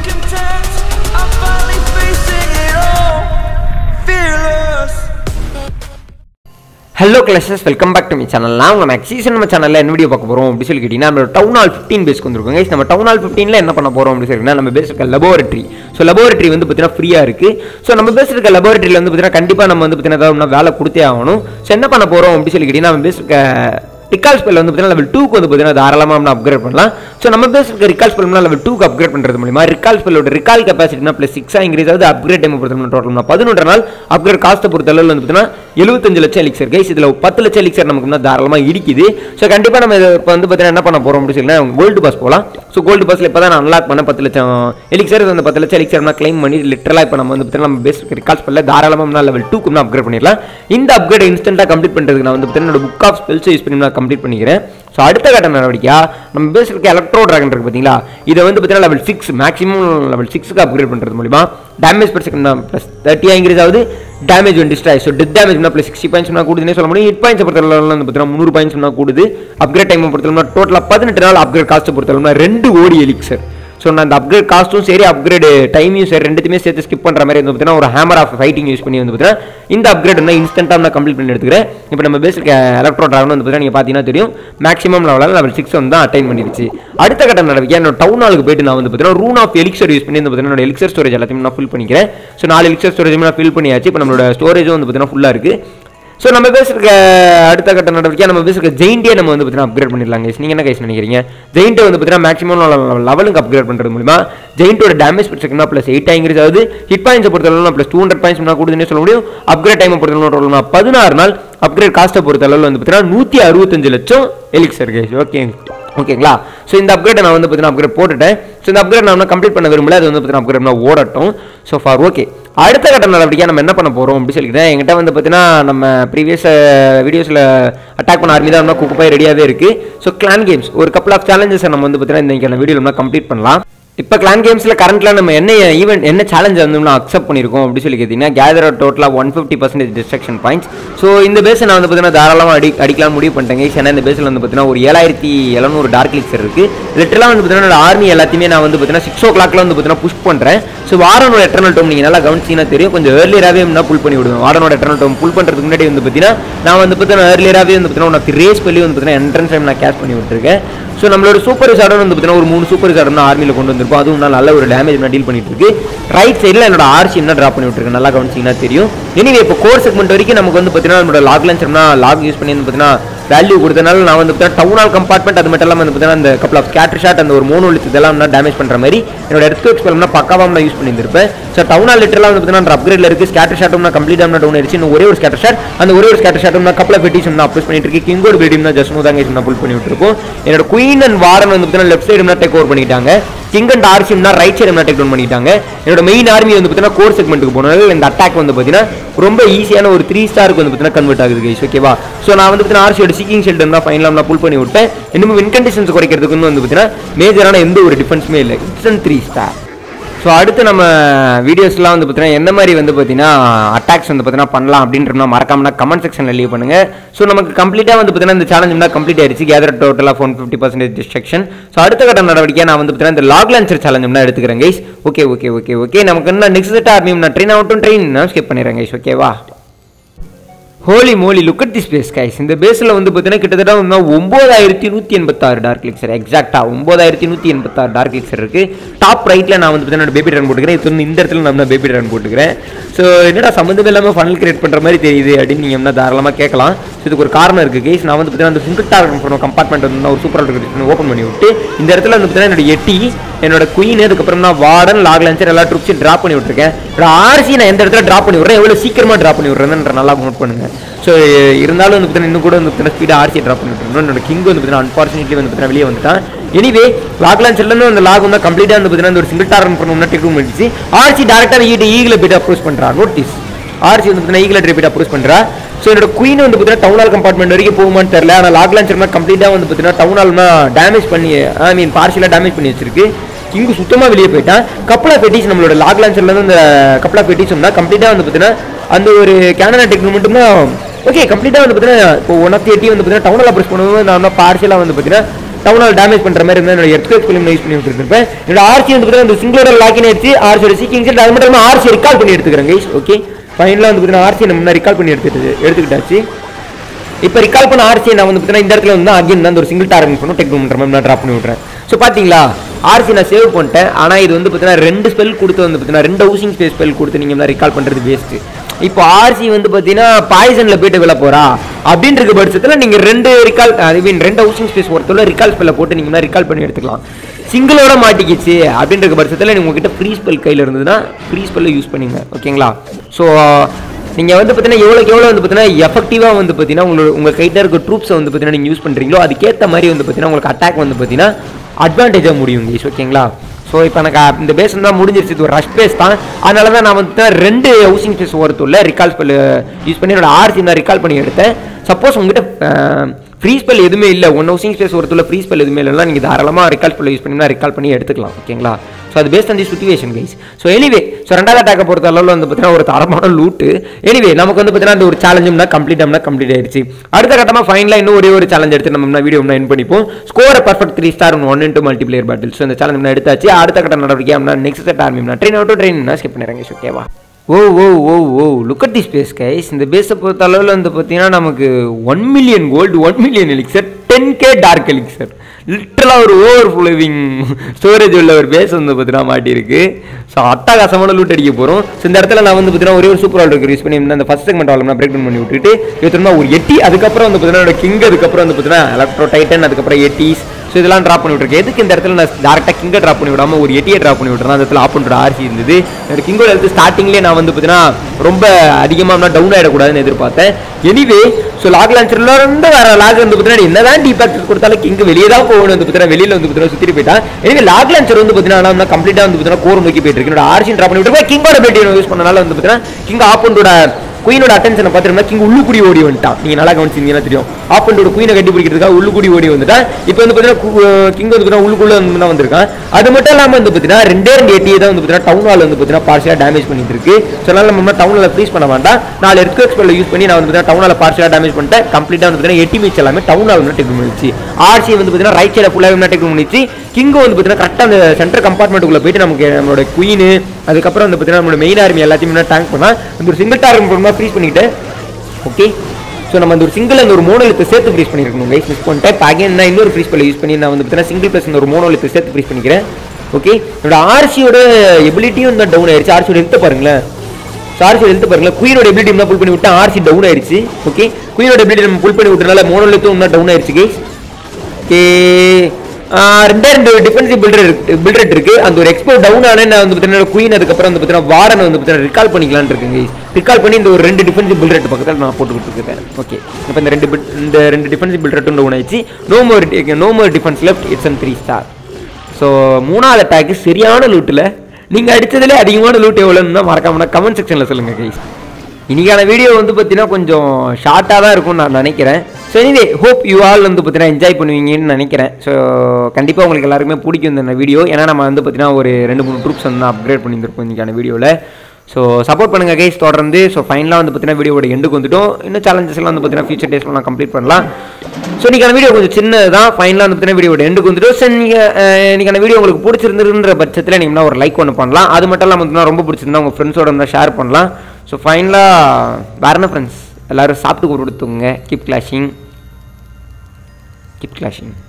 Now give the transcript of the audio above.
content. I'm finally facing it all. Fearless. Hello clashers welcome back to me channel நான் உங்கள் Maxis நம்ம சேனலில் என்ன வீடியோ பார்க்க போகிறோம் அப்படின்னு சொல்லி கேட்டிங்கன்னா நம்ம டவுன் ஹால் ஃபிஃப்டீன் பேஸ்க்கு வந்திருக்கோம் guys. நம்ம டவுன் ஹால் ஃபிஃப்டீனில் என்ன பண்ண போகிறோம் அப்படின்னு சொல்லி நம்ம பேஸ் இருக்க லெபோரட்டரி ஸோ லெபோரட்டரி வந்து பார்த்தீங்கன்னா ஃப்ரீயாக இருக்குது ஸோ நம்ம பேஸ் இருக்க லெபோரட்டரியில் வந்து பார்த்தீங்கன்னா கண்டிப்பாக நம்ம வந்து பார்த்தீங்கன்னா ஏதாவது ஒண்ணு வேலை கொடுத்தே ஆகணும் ஸோ என்ன பண்ண போகிறோம் அப்படின்னு சொல்லி கேட்டிங்கன்னா நம்ம பேஸ் இருக்க ரிகால் ஸ்பெல் வந்து பார்த்தீங்கன்னா லெவல் டூக்கு வந்து பார்த்தீங்கன்னா தாராளமாக நம்ம அப்கிரேட் பண்ணலாம் ஸோ நம்ம பேஸ் இருக்க ரிகால் ஸ்பெல்னா லெவல் டூக்கு அப்கிரேட் பண்ணுறது மூலியமா ரிகால் ஸ்பெல்லோட ரிகால் கெப்பாசிட்டினா ப்ளஸ் சிக்ஸாக இன்க்ரீஸ் ஆகுது அப்கிரேட் டைம் பொறுத்தவரை டோட்டல் பதினொன்று நாள் அப்கிரேட் காஸ்ட்டை பொறுத்த அளவில் வந்து பார்த்தீங்கன்னா எழுபத்தஞ்சு லட்சம் எலிக்சர் கைஸ் இதில் பத்து லட்சம் எலிக்சர் நமக்கு இன்னும் தாராளமாக இடிக்குது ஸோ கண்டிப்பாக நம்ம இதை இப்போ வந்து பார்த்தீங்கன்னா என்ன பண்ண போகிறோம் அப்படின்னு சொல்லி கோல்டு பாஸ் போகலாம் ஸோ கோல்டு பாஸில் இப்போ தான் நான் அன்லாக் பண்ண பத்து லட்சம் எலிக்சர் அந்த பத்து லட்சம் எலிக்சர் கிளைம் பண்ணி லிட்டரலாக இப்போ நம்ம வந்து பார்த்தீங்கன்னா நம்ம பேஸ் ரிகால் ஸ்பெல்ல தாராளமாக லெவல் டூக்கு நான் அப்கிரேட் பண்ணிடலாம் இந்த அப்கிரேட் இன்ஸ்டன்ட்டாக கம்ப்ளீட் பண்ணுறதுக்கு நான் வந்து பார்த்தீங்கன்னா என்னோட புக் ஆஃப் ஸ்பெல்ஸ் யூஸ் பண்ணி நான் கம்ப்ளீட் பண்ணிக்கிறேன் ஸோ அடுத்த கட்ட நடவடிக்கையா நம்ம பேஸ் இருக்க எலக்ட்ரோ ட்ராகன் இருக்கு பார்த்தீங்களா இதை வந்து பார்த்தீங்கன்னா லெவல் சிக்ஸ் மேக்ஸிமம் லெவல் சிக்ஸ்க்கு அப்கிரேட் பண்ணுறது மூலிமா டேமேஜ் per second ப்ளஸ் தேர்ட்டியாக இன்க்ரீஸ் ஆகுது டேமேஜ் வந்து destroy so death damage plus sixty points கூடுதுன்னே சொல்ல முடியும் ஹிட் பாயிண்ட்ஸ் பொறுத்தவரை வந்து பார்த்தீங்கன்னா முந்நூறு பாயிண்ட்ஸ் கூடுது அப்கிரேட் டைம் பொறுத்தவரை டோட்டலாக பதினெட்டு நாள் அப்கிரேட் காஸ்ட் பொறுத்தவரை ரெண்டு ஓடி எலிக்சர் ஸோ நான் அந்த அப்கிரேட் காஸ்ட்டும் சரி அப்கிரேட் டைமையும் சரி ரெண்டுத்தையுமே சேர்த்து ஸ்கிப் பண்ணுற மாதிரி வந்து பார்த்தீங்கன்னா ஒரு ஹேமர் ஆஃப் ஃபைட்டிங் யூஸ் பண்ணி வந்து பார்த்தீங்கன்னா இந்த அப்கிரேட் வந்து இன்ஸ்டன்ட்டாக நான் கம்ப்ளீட் பண்ணி எடுத்துக்கிறேன் இப்போ நம்ம பேசிக் எலக்ட்ரோ ட்ராகன் வந்து பார்த்தீங்கன்னா நீங்கள் பார்த்தீங்கன்னா தெரியும் மேக்ஸிமம் லெவலில் லெவல் சிக்ஸ் வந்து தான் அட்டைன் பண்ணிடுச்சு அடுத்த கட்ட நடவடிக்கை என்னோட டவுன் ஹாலுக்கு போயிட்டு நான் வந்து பார்த்தீங்கன்னா ரூன் ஆஃப் எலிக்சர் யூஸ் பண்ணி வந்து பார்த்தீங்கன்னா என்னோட எலிக்சர் ஸ்டோரேஜ் எல்லாத்தையும் நான் ஃபில் பண்ணிக்கிறேன் ஸோ நாலு எலிக்சர் ஸ்டோரேஜ் நான் ஃபில் பண்ணியாச்சு இப்போ நம்மளோட ஸ்டோரேஜும் வந்து பார்த்தீங்கன்னா ஃபுல்லாக இருக்குது ஸோ நம்ம பேசுகிற அடுத்த கட்ட நடவடிக்கை நம்ம பேசுகிற ஜெயின்டே நம்ம வந்து பார்த்தீங்கன்னா அப்கிரேட் பண்ணிடலாம் guys. நீங்க என்ன கைஸ் நினைக்கிறீங்க ஜெயின்ட்டை வந்து பார்த்தீங்கன்னா மேக்ஸிமம் லெவலுக்கு அப்கிரேட் பண்ணுறது மூலிமா ஜெயின்ட்டோட டேமேஜ் பிரச்சனை ப்ளஸ் எயிட் இன்க்ரீஸ் ஆகுது ஹிட் பாயிண்ட்ஸை பொறுத்தளவு ப்ளஸ் டூ ஹண்ட்ரட் பாயிண்ட்ஸ் கூடுதுன்னு சொல்ல முடியும் அப்கிரேட் டைமை பொறுத்தளவு பதினாறு நாள் அப்கிரேட் காஸ்ட்டை பொறுத்த அளவில் வந்து பார்த்தீங்கன்னா நூற்றி அறுபத்தஞ்சு லட்சம் எலிக்சர் கைஸ் ஓகே ஓகேங்களா ஸோ இந்த அப்கிரேட் நான் வந்து பார்த்தீங்கன்னா அப்கிரேட் போட்டுட்டேன் ஸோ இந்த அப்கிரேட் நான் கம்ப்ளீட் பண்ண விரும்பல அது வந்து பார்த்தீங்கன்னா அப்கிரேட் நான் ஓடட்டும் ஸோ ஃபார் ஓகே அடுத்த கட்ட நடவடிக்கை நம்ம என்ன பண்ண போகிறோம் அப்படின்னு சொல்லிக்கிறேன் என்கிட்ட வந்து பார்த்தீங்கன்னா நம்ம ப்ரீவியஸ் வீடியோஸில் அட்டாக் பண்ண ஆர்மி தான் நம்ம குக்குப்பாய் ரெடியாகவே இருக்குது ஸோ கிளான் கேம்ஸ் ஒரு கப்பல் ஆஃப் சேலஞ்சஸ் நம்ம வந்து பார்த்தீங்கன்னா இந்த வீடியோ நம்ம கம்ப்ளீட் பண்ணலாம் இப்போ கிளான் கேம்ஸில் கரண்ட்டில் நம்ம என்ன ஈவெண்ட் என்ன சேலஞ்ச் வந்து நம்ம அக்செப்ட் பண்ணியிருக்கோம் அப்படி சொல்லி கேட்டிங்கன்னா கேதர் டோட்டலாக one fifty percentage destruction points so இந்த பேஸை நான் வந்து பார்த்தீங்கன்னா தாராளமாக அடி அடிக்கலாம் முடிவு பண்ணிட்டேங்க ஏன்னா இந்த பேஸில் வந்து பார்த்தீங்கன்னா ஒரு ஏழாயிரத்தி எழுநூறு டார்க் லிக்ஸர் இருக்குது லிட்டரலாக வந்து பார்த்தீங்கன்னா ஆர்மி எல்லாத்தையுமே நான் வந்து பார்த்தீங்கன்னா சிக்ஸ் ஓ கிளாக்ல வந்து பார்த்தீங்கன்னா புஷ் பண்ணுறேன் ஸோ வாரனோட எட்டர்னல் டோம் நீங்கள் நல்லா கவனிச்சிங்கன்னா தெரியும் கொஞ்சம் ஏர்லியராகவே நான் புல் பண்ணி விடுவேன் வாரனோட எட்டர்னல் டோம் புல் பண்ணுறதுக்கு முன்னாடி வந்து பார்த்தீங்கன்னா நான் வந்து பார்த்தீங்கன்னா ஏர்லியராகவே வந்து பார்த்தீங்கன்னா உனக்கு ரேஸ் பண்ணி வந்து பார்த்தீங்கன்னா என்ட்ரன்ஸ் டைம் நான் கேஷ் பண்ணி விட்டுருக்கேன் ஸோ நம்மளோட சூப்பர் சார்டன் வந்து பார்த்தீங்கன்னா ஒரு மூணு சூப்பர் சார்டன் ஆர்மியில் கொண்டு வந்திருப்போம் அதுவும் நான் நல்ல ஒரு டேமேஜ் நான் டீல் பண்ணிட்டு இருக்கு ரைட் சைடில் என்னோட ஆர்சி என்ன ட்ராப் பண்ணி விட்டுருக்கேன் நல்லா கவனிச்சிங்கன்னா தெரியும் எனிவே இப்போ கோர் செக்மெண்ட் வரைக்கும் நமக்கு வந்து பார்த்தீங்கன்னா நம்மளோட லாக் லான்ச்சர்னா லாக் யூஸ் பண்ணி வந்து பார்த்தீங்கன்னா வேல்யூ கொடுத்தனால நான் வந்து பார்த்தீங்கன்னா டவுன் ஹால் கம்பார்ட்மெண்ட் அது மட்டும் இல்லாமல் வந்து பார்த்தீங்கன்னா அந்த கப்பல் ஆஃப் ஸ்கேட்டர் ஷாட் அந்த ஒரு மூணு லிட்ஸ் இதெல்லாம் நான் டேமேஜ் பண்ணுற மாதிரி என்னோட எர்த் எக்ஸ்பெல்லாம் பக்காவாக நான் யூஸ் பண்ணியிருப்பேன் ஸோ டவுன் ஹால் லிட்டரலாக வந்து பார்த்தீங்கன்னா அப்கிரேட்ல இருக்குது ஸ்கேட்டர் ஷாட்டும் நான் கம்ப்ளீட்டாக நான் டவுன் ஆயிடுச்சு இன்னும் ஒரே ஒரு ஸ்கேட்டர் ஷாட் அந்த ஒரே ஒரு ஸ்கேட்டர் ஷாட்டும் நான் கப்பல் பெட்டிஸ் நான் அப்ரோச் பண்ணிட்டு இருக்கேன் கிங்கோட பில்டிங் தான் ஜஸ்ட் தான் நான் புல் பண்ணி விட்டுருக்கோம் என்னோட குயின் அண்ட் வாரன் வந்து பார்த்தீங்கன்னா லெஃப்ட் சைடு டேக் ஓவர் பண்ணிட்டாங்க கிங் அண்ட் ஆர்சிம்னா ரைட் சைடு டேக் டவுன் பண்ணிட்டாங்க என்னோட மெயின் ஆர்மி வந்து பார்த்தீங்கன்னா கோர் செக்மெண்ட்டுக்கு போனது இந்த அட்டாக் வந்து பார்த்தீங்கன்னா ரொம்ப ஈஸியான ஒரு த்ரீ ஸ்டாருக்கு வந்து பார்த்தீங்கன்னா கன்வெர்ட் ஆகுது கைஸ் ஓகேவா ஸோ நான் வந்து பார்த்தீங்கன்னா ஆர்சியோட சீக்கிங் ஷெல்டர் தான் ஃபைனலாக நான் புல் பண்ணி விட்டேன் இன்னும் வின் கண்டிஷன்ஸ் குறைக்கிறதுக்கு வந்து பார்த்தீங்கன்னா மேஜரான எந்த ஒரு டிஃபென்ஸுமே இல்லை இட்ஸ் த்ரீ ஸ்டார் ஸோ அடுத்து நம்ம வீடியோஸ்லாம் வந்து பார்த்தீங்கன்னா எந்த மாதிரி வந்து பார்த்தீங்கன்னா அட்டாக்ஸ் வந்து பார்த்தீங்கன்னா பண்ணலாம் அப்படின்றனா மறக்காமனா கமெண்ட் செக்ஷனில் லீவ் பண்ணுங்க ஸோ நமக்கு கம்ப்ளீட்டாக வந்து பார்த்தீங்கன்னா இந்த சேலஞ்ச் கம்ப்ளீட் ஆயிடுச்சு கேதர் டோட்டலாக one fifty percentage destruction so அடுத்த கட்ட நடவடிக்கையாக நான் வந்து பார்த்தீங்கன்னா இந்த லாக் லான்ச்சர் சேலஞ்ச் எடுத்துக்கிறேன் guys okay okay okay okay நமக்கு என்ன நெக்ஸ்ட் செட் ஆர்மி நான் ட்ரெயின் ஆகட்டும் ட்ரெயின் நான் ஸ்கிப் பண்ணிடுறேன் கைஸ் ஓகேவா holy moly look at this base guys இந்த பேஸில் வந்து பார்த்தீங்கன்னா கிட்டத்தட்ட வந்து ஒம்பதாயிரத்தி நூற்றி எண்பத்தாறு டார்க் லிக்ஸர் எக்ஸாக்டாக ஒம்பதாயிரத்தி நூற்றி எண்பத்தாறு டார்க் லிக்ஸர் இருக்குது டாப் ரைட்டில் நான் வந்து பார்த்தீங்கன்னா பேபி ரன் போட்டுக்கிறேன் இது வந்து இந்த இடத்துல நான் தான் பேபி ரன் போட்டுக்கிறேன் ஸோ என்னடா சம்மந்தம் இல்லாமல் ஃபனல் கிரியேட் பண்ணுற மாதிரி தெரியுது அப்படின்னு நீங்கள் என்ன தாராளமாக கேட்கலாம் ஸோ இதுக்கு ஒரு காரணம் இருக்குது கேஸ் நான் வந்து பார்த்தீங்கன்னா அந்த சிங்கிள் டார்கெட் பண்ண கம்பார்ட்மெண்ட் வந்து நான் ஒரு சூப்பர் ஓப்பன் பண்ணி விட்டு இந்த இடத்துல வந்து பார்த்தீங்கன்னா என்னோட எட்டி என்னோட குயின் அதுக்கப்புறம் நான் வார்டன் லாக் லான்ச்சர் எல்லா ட்ரூப்ஸையும் ட்ராப் பண்ணி விட்டுருக்கேன் ஆர்சி நான் எந்த இடத்துல ட்ராப் பண்ணி விட்றேன் எவ்வளோ சீக்கிரமாக ட்ராப் பண்ணி விட்றேன்னு நல்லா நோட் பண்ணுங்க ஸோ இருந்தாலும் வந்து பார்த்தீங்கன்னா இன்னும் கூட வந்து பார்த்தீங்கன்னா ஸ்பீடாக ஆர்சி ட்ராப் பண்ணி விட்டுருந்தோம் என்னோட கிங் வந்து பார்த்தீங்கன்னா அன்ஃபார்ச்சுனேட்லி வந்து பார்த்தீங்கன்னா வெளியே வந்துட்டான் எனிவே லாக் லான்ச்சர்லேருந்து அந்த லாக் வந்து கம்ப்ளீட்டாக வந்து பார்த்தீங்கன்னா ஒரு சிங்கிள் டார்கெட் பண்ண டெக் ரூம் அடிச்சு ஆர்சி டேரக்டாக ஈட்டு ஈகில் போயிட்டு அப்ரோச் பண்ணுறா நோட்டீஸ் ஆர்சி வந்து பார்த்தீங்கன்னா ஈகில் ரிப்பீட் அப்ரோச் பண்ணுறா ஸோ என்னோட குயின் வந்து பார்த்தீங்கன்னா டவுன் ஹால் கம்பார்ட்மெண்ட் வரைக்கும் போகுமான்னு தெரியல ஆனால் லாக் லான்ச்சர் கம்ப்ளீட்டாக வந்து பார்த்தீங்கன்னா டவுன் ஹால்னா டேமேஜ் பண்ணி ஐ மீன் பார்ஷியலாக டேமேஜ் பண்ணி வச்சிருக்கு கிங்கு சுத்தமாக வெளியே போயிட்டான் கப்பல் ஆஃப் பெட்டிஸ் நம்மளோட லாக் லான்ச்சர்லேருந்து இந்த கப்பல் ஆஃப் பெட்டிஸ் வந்தால் கம்ப்ளீட்டாக வந்து பார்த்தீங்கன்னா அந்த ஒரு கேனடா டெக்னிக் மட்டும் தான் ஓகே கம்ப்ளீட்டாக வந்து பார்த்தீங்கன்னா இப்போ ஒன் ஆஃப் எட்டி வந்து பார்த்தீங்கன்னா டவுனில் ப்ரெஸ் பண்ணும்போது நான் பார்ஷியலாக வந்து பார்த்தீங்கன்னா டவுன் ஹால் டேமேஜ் பண்ணுற மாதிரி இருந்தால் என்னோட எர்த்குவேக் ஃபிலிம் யூஸ் பண்ணி விட்டுருப்பேன் என்னோட ஆர்சி வந்து பார்த்தீங்கன்னா இந்த சிங்கிளோட லாக்கின் ஆயிடுச்சு ஆர்சியோட சீக்கிங் செட் அது மட்டும் இல்லாமல் ஆர்சி ரிகால் பண்ணி எடுத்துக்கிறேன் கைஸ் ஓகே ஃபைனலாக வந்து பார்த்தீங்கன்னா ஆர்சி நம்ம ரிகால் பண்ணி எடுத்துட்டு எடுத்துக்கிட்டாச்சு இப்போ ரிகால் பண்ண ஆர்சி நான் வந்து பார்த்தீங்கன்னா இந்த இடத்துல வந்து அகைன் தான் ஒரு சிங்கிள் டார்கெட் பண்ணும் டெக் பண்ணுற மாதிரி நான் ட்ராப் பண்ணி விட்றேன் ஸோ பார்த்தீங்களா ஆர்சி நான் சேவ் பண்ணிட்டேன் ஆனால் இது வந்து பார்த்தீங்கன்னா ரெண்டு ஸ்பெல் கொடுத்து வந்து பார்த்தீங்கன்னா ரெண்டு ஹவுசிங் ஸ்பேஸ் ஸ்பெல் கொடுத்து நீங்கள் ரிகால் பண்ணுறது வேஸ்ட்டு இப்போ ஆர்சி வந்து பார்த்தீங்கன்னா பாய்சனில் போயிட்டு விழ போறா அப்படின்ற இருக்க பட்சத்தில் நீங்கள் ரெண்டு ரிகால் ஐ மீன் ரெண்டு ஹவுசிங் ஸ்பேஸ் ஒருத்தவரை ரிகால் ஸ்பெல்ல போட்டு நீங்கள் ரிகால் பண்ணி எடுத்துக்கலாம் சிங்கிளோட மாட்டிக்கிச்சு அப்படின்ற இருக்க பட்சத்தில் நீங்கள் உங்ககிட்ட ஃப்ரீ ஸ்பெல் கையில் இருந்ததுன்னா ஃப்ரீ ஸ்பெல்லை யூஸ் பண்ணுங்க ஓகேங்களா ஸோ நீங்கள் வந்து பார்த்தீங்கன்னா எவ்வளோக்கு எவ்வளோ வந்து பார்த்தீங்கன்னா எஃபெக்டிவாக வந்து பார்த்தீங்கன்னா உங்களோட உங்கள் கைட்ட இருக்க ட்ரூப்ஸை வந்து பார்த்தீங்கன்னா நீங்கள் யூஸ் பண்ணுறீங்களோ அதுக்கேற்ற மாதிரி வந்து பார்த்தீங்கன்னா உங்களுக்கு அட்டாக் வந்து பார்த்தீங்கன்னா அட்வான்டேஜாக முடியும் கைஸ் ஓகேங்களா ஸோ இப்போ எனக்கு அ- இந்த பேஸ் தான் முடிஞ்சிருச்சு இது ஒரு ரஷ் பேஸ் தான் அதனால தான் நான் வந்து ரெண்டு ஹவுசிங் ஸ்பேஸ் ஒருத்துள்ள ரிகால் ஸ்பெல் யூஸ் பண்ணி என்னோட ஆர்சி நான் ரிகால் பண்ணி எடுத்தேன் சப்போஸ் உங்ககிட்ட ஃப்ரீ ஸ்பெல் எதுவுமே இல்லை ஒன் ஹவுசிங் ஸ்பேஸ் ஒருத்துள்ள ஃப்ரீ ஸ்பெல் எதுவுமே இல்லைனா நீங்கள் தாராளமாக ரிகால் ஸ்பெல் யூஸ் பண்ணி ரிகால் பண்ணி எடுத்துக்கலாம் ஓகேங்களா ஸோ அது based on the situation guys so anyway so ரெண்டாவது அட்டாக்கை பொறுத்த அளவில் வந்து பார்த்தீங்கன்னா ஒரு தரமான லூட்டு எனிவே நமக்கு வந்து பார்த்தீங்கன்னா அந்த ஒரு சேலஞ்சும்னா கம்ப்ளீட் ஆம்னா கம்ப்ளீட் ஆயிடுச்சு அடுத்த கட்டமாக ஃபைனலாக இன்னும் ஒரே ஒரு சேலஞ்ச் எடுத்து நம்ம வீடியோ என் பண்ணிப்போம் ஸ்கோரை perfect three star one into multiplayer battle so இந்த சேலஞ்ச் எடுத்தாச்சு அடுத்த கட்ட நடவடிக்கை அப்படின்னா நெக்ஸ்ட் செட் ஆரம்பினா ட்ரெயின் அவுட் ட்ரெயின் ஸ்கிப் பண்ணிடுறேங்க ஓகேவா oh oh oh oh look at the base guys இந்த பேஸை பொறுத்த அளவில் வந்து பார்த்தீங்கன்னா நமக்கு one million gold one million elixir ten K dark elixir லிட்டலாக ஒரு ஓவர் ஃப்ளோவிங் ஸ்டோரேஜ் உள்ள ஒரு பேஸ் வந்து பார்த்தீங்கன்னா மாட்டியிருக்கு ஸோ அட்டகாசமான லூட் அடிக்க போகிறோம் ஸோ இந்த இடத்துல நான் வந்து பார்த்தீங்கன்னா ஒரே ஒரு சூப்பர் ஆல் யூஸ் பண்ணி இந்த ஃபஸ்ட் செக்மெண்ட் ஆல் நான் பிரேக் டவுன் பண்ணி விட்டுட்டு இது ஒரு எட்டி அதுக்கப்புறம் வந்து பார்த்தீங்கன்னா கிங் அதுக்கப்புறம் வந்து பார்த்தீங்கன்னா எலக்ட்ரோ டைட்டன் அதுக்கப்புறம் எட்டிஸ் ஸோ இதெல்லாம் ட்ராப் பண்ணி விட்டுருக்கேன் எதுக்கு இந்த இடத்துல நான் டேரெக்டாக கிங்கை ட்ராப் பண்ணி விடாம ஒரு எட்டியை ட்ராப் பண்ணி விட்டுறேன் அந்த இடத்துல ஆப்பனோட ஆர்சி இருந்தது என்னோட கிங்கோட எடுத்து ஸ்டார்டிங்லேயே நான் வந்து பார்த்தீங்கன்னா ரொம்ப அதிகமாக டவுன் ஆகிடக்கூடாதுன்னு எதிர்பார்த்தேன் எனிவே ஸோ லாக் லான்ச்சர்ல இருந்து வேற லாக் வந்து பார்த்தீங்கன்னா என்னதான் டீபாக்ட் கொடுத்தாலும் கிங் வெளியே தான் போகணும் வந்து பார்த்தீங்கன்னா வெளியில வந்து பார்த்தீங்கன்னா சுற்றிட்டு போயிட்டான் எனவே லாக் லான்ச்சர் வந்து பார்த்தீங்கன்னா கம்ப்ளீட்டாக வந்து பார்த்தீங்கன்னா கோர் நோக்கி போயிட்டு இருக்கு என்னோட ஆர்சி ட்ராப் பண்ணி விட்டு கிங்கோட பேட்டி யூஸ் பண்ணனால வந்து பார்த்தீங்கன்னா கிங் ஆப்பனோட குயினோட அட்டென்ஷனை பார்த்துருந்தா கிங் உள்ளுக்குடி ஓடி வந்துட்டான் நீங்க நல்லா கவனிச்சிங்கன்னா தெரியும் ஆப்பண்டோட குயினை கட்டி பிடிக்கிறதுக்காக உள்ளுக்குடி ஓடி வந்துட்டான் இப்போ வந்து பார்த்தீங்கன்னா கிங் வந்து பார்த்தீங்கன்னா உள்ளுக்குள்ள வந்து தான் வந்திருக்கான் அது மட்டும் இல்லாமல் வந்து பார்த்தீங்கன்னா ரெண்டே ரெண்டு எட்டியை தான் வந்து பார்த்தீங்கன்னா டவுன் ஹால் வந்து பார்த்தீங்கன்னா பார்ஷியலாக டேமேஜ் பண்ணிட்டு இருக்கு ஸோ அதனால நம்ம டவுன் ஹால் ஃப்ரீஸ் பண்ண வேண்டாம் நாலு எர்த் எக்ஸ்பெல்ல யூஸ் பண்ணி நான் வந்து பார்த்தீங்கன்னா டவுன் ஹால் பார்ஷியலாக டேமேஜ் பண்ணிட்டேன் கம்ப்ளீட்டாக வந்து பார்த்தீங்கன்னா எட்டி மீச் எல்லாமே டவுன் ஹால் டெக் பண்ணிச்சு ஆர்சி வந்து பார்த்தீங்கன்னா ரைட் சைடை ஃபுல்லாக டெக் பண்ணிச்சு கிங்கும் வந்து பார்த்தீங்கன்னா கரெக்டாக அந்த சென்டர் கம்பார்ட்மெண்ட்டுக்குள்ள போயிட்டு நமக்கு நம்மளோட குயின் அதுக்கப்புறம் வந்து பார்த்தீங்கன்னா நம்மளோட மெயின் ஆர்மி எல்லாத்தையும் டேங்க் பண்ணா இந்த ஒரு சிங்கிள் டார்கெட் மூலமாக ஃப்ரீஸ் பண்ணிட்டு ஓகே ஸோ நம்ம அந்த ஒரு சிங்கிள் அந்த ஒரு மோனோலித்தை சேர்த்து ஃப்ரீஸ் பண்ணியிருக்கணும் கைஸ் மிஸ் பண்ணிட்டேன் இப்போ அகைன் நான் இன்னொரு ஃப்ரீஸ் பண்ணி யூஸ் பண்ணி நான் வந்து பார்த்தீங்கன்னா சிங்கிள் ப்ளஸ் இந்த ஒரு மோனோலித்தை சேர்த்து ஃப்ரீஸ் பண்ணிக்கிறேன் ஓகே என்னோட ஆர்சியோட எபிலிட்டியும் வந்து டவுன் ஆயிடுச்சு ஆர்சியோட எடுத்து பாருங்களேன் ஸோ ஆர்சியோட எடுத்து பாருங்களேன் குயினோட எபிலிட்டி நம்ம புல் பண்ணி விட்டா ஆர்சி டவுன் ஆயிடுச்சு ஓகே குயினோட எபிலிட்டி நம்ம புல் பண்ணி விட்டனால மோனோலித்தும் இன்னும் டவுன் ஆயிடுச்சு கைஸ் ஓகே ரெண்டே ரெண்டு டிஃபென்சிவ் பில்டர் பில்டர் இருக்கு அந்த ஒரு எக்ஸ்போ டவுன் ஆன நான் வந்து பார்த்தீங்கன்னா குயின் அதுக்கப்புறம் வந்து பார்த்தீங்கன்னா வாரன் வந்து பார்த்தீங்கன்னா ரிகால் பண்ணிக்கலாம்னு இருக்குங்க ரிகால் பண்ணி இந்த ஒரு ரெண்டு டிஃபென்சிவ் பில்டர் பக்கத்தில் நான் போட்டு கொடுத்துருக்கேன் ஓகே இப்போ இந்த ரெண்டு bit- இந்த ரெண்டு டிஃபென்சிவ் பில்டரும் டவுன் ஆயிடுச்சு no more no more defence left it's and three star so மூணாவது அட்டாக்கு சரியான லூட்டில் நீங்கள் அடிச்சதுலே அதிகமான லூட் எவ்வளோன்னு தான் மறக்காம கமெண்ட் செக்ஷனில் சொல்லுங்கள் கைஸ் இன்னைக்கான வீடியோ வந்து பார்த்தீங்கன்னா கொஞ்சம் ஷார்ட்டாக தான் இருக்கும்னு நான் நினைக்கிறேன் so anyway hope you all வந்து பார்த்தீங்கன்னா என்ஜாய் பண்ணுவீங்கன்னு நினைக்கிறேன் ஸோ கண்டிப்பாக உங்களுக்கு எல்லாருக்குமே பிடிக்கும் இந்த வீடியோ ஏன்னா நம்ம வந்து பார்த்தீங்கன்னா ஒரு ரெண்டு மூணு ட்ரூப்ஸ் வந்து அப்கிரேட் பண்ணியிருந்திருப்போம் இன்னைக்கான வீடியோவில் ஸோ சப்போர்ட் பண்ணுங்க கைஸ் தொடர்ந்து ஸோ ஃபைனலாக வந்து பார்த்தீங்கன்னா வீடியோட எண்டுக்கு வந்துட்டோம் இன்னும் சேலஞ்சஸ் எல்லாம் வந்து பார்த்தீங்கன்னா ஃபியூச்சர் டேஸ்ல நான் கம்ப்ளீட் பண்ணலாம் ஸோ இன்னைக்கான வீடியோ கொஞ்சம் சின்னது தான் ஃபைனலாக வந்து பார்த்தீங்கன்னா வீடியோட எண்டுக்கு வந்துட்டோம் ஸோ நீங்கள் இன்னைக்கான வீடியோ உங்களுக்கு பிடிச்சிருந்துன்ற பட்சத்தில் நீங்கள் ஒரு லைக் ஒன்று பண்ணலாம் அது மட்டும் இல்லாமல் வந்து ரொம்ப பிடிச்சிருந்தா உங்கள் ஃப்ரெண்ட்ஸோட இருந்தால் ஷேர் பண்ணலாம் ஸோ ஃபைனலாக வேற என்ன ஃப்ரெண்ட்ஸ் எல்லோரும் சாப்பிட்டு கொடுத்துங்க கீப் கிளாஷிங் கீப் கிளாஷிங்